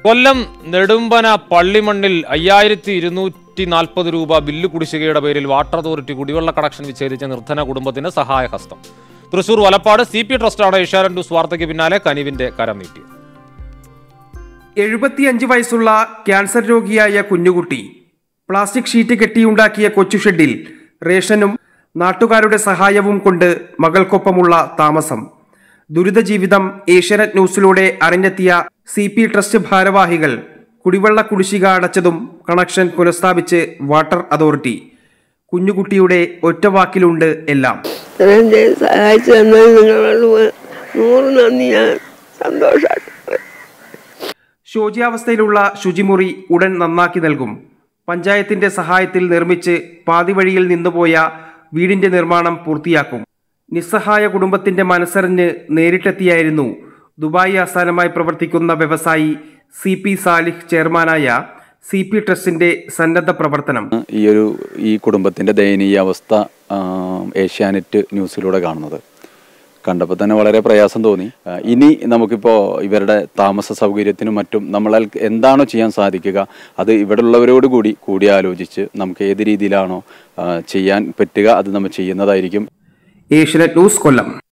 കൊല്ലം നെടുമ്പന പള്ളിമണ്ണിൽ അയ്യായിരത്തി ഇരുന്നൂറ്റി നാൽപ്പത് രൂപ ബില്ല് കുടിശ്ശികയുടെ പേരിൽ വാട്ടർ അതോറിറ്റി കുടിവെള്ള കണക്ഷൻ വിച്ഛേദിച്ച നിർധന കുടുംബത്തിന് സഹായഹസ്തം തൃശൂർ വലപ്പാട് സി പി ട്രസ്റ്റാണ് ഏഷ്യാനെറ്റ് ന്യൂസ് വാർത്തയ്ക്ക് പിന്നാലെ കനിവിന്റെ കരം നീട്ടിയത് എഴുപത്തിയഞ്ച് വയസ്സുള്ള ക്യാൻസർ രോഗിയായ കുഞ്ഞുകുട്ടി പ്ലാസ്റ്റിക് ഷീറ്റ് കെട്ടിയുണ്ടാക്കിയ കൊച്ചു ഷെഡിൽ റേഷനും നാട്ടുകാരുടെ സഹായവും കൊണ്ട് മകൾക്കൊപ്പമുള്ള താമസം ദുരിത ജീവിതം ഏഷ്യാനെറ്റ് ന്യൂസിലൂടെ അറിഞ്ഞെത്തിയ സി പി ട്രസ്റ്റ് ഭാരവാഹികൾ കുടിവെള്ള കുടിശ്ശിക അടച്ചതും കണക്ഷൻ പുനഃസ്ഥാപിച്ച് വാട്ടർ അതോറിറ്റി കുഞ്ഞുകുട്ടിയുടെ ഒറ്റവാക്കിലുണ്ട് എല്ലാം ഇത്രയും ചെയ്ത് സഹായിച്ചു തന്നത് നിങ്ങളോട് നൂറ് നന്ദി ഞാൻ സന്തോഷമായിട്ട് ശോച്യാവസ്ഥയിലുള്ള ശുചിമുറി ഉടൻ നന്നാക്കി നൽകും പഞ്ചായത്തിന്റെ സഹായത്തിൽ നിർമ്മിച്ച് പാതിവഴിയിൽ നിന്നുപോയ വീടിന്റെ നിർമ്മാണം പൂർത്തിയാക്കും നിസ്സഹായ കുടുംബത്തിന്റെ മനസ്സറിഞ്ഞ് നേരിട്ടെത്തിയായിരുന്നു ദുബായ് ആസ്ഥാനമായി പ്രവർത്തിക്കുന്ന വ്യവസായി സി പി സാലിഹ് ചെയർമാനായ സി പി ട്രസ്റ്റിന്റെ സന്നദ്ധ പ്രവർത്തനം ഈ ഒരു ഈ കുടുംബത്തിൻ്റെ ദയനീയ അവസ്ഥ ആ, ഏഷ്യാനെറ്റ് ന്യൂസിലൂടെ കാണുന്നത് കണ്ടപ്പോൾ തന്നെ വളരെ പ്രയാസം തോന്നി ആ, ഇനി നമുക്കിപ്പോൾ ഇവരുടെ താമസ സൗകര്യത്തിനും മറ്റും നമ്മളാൽ എന്താണോ ചെയ്യാൻ സാധിക്കുക അത് ഇവിടെ ഉള്ളവരോട് കൂടി കൂടിയാലോചിച്ച് നമുക്ക് ഏത് രീതിയിലാണോ ആ, ചെയ്യാൻ പറ്റുക അത് നമ്മൾ ചെയ്യുന്നതായിരിക്കും ഏഷ്യനെറ്റ് ന്യൂസ് കൊല്ലം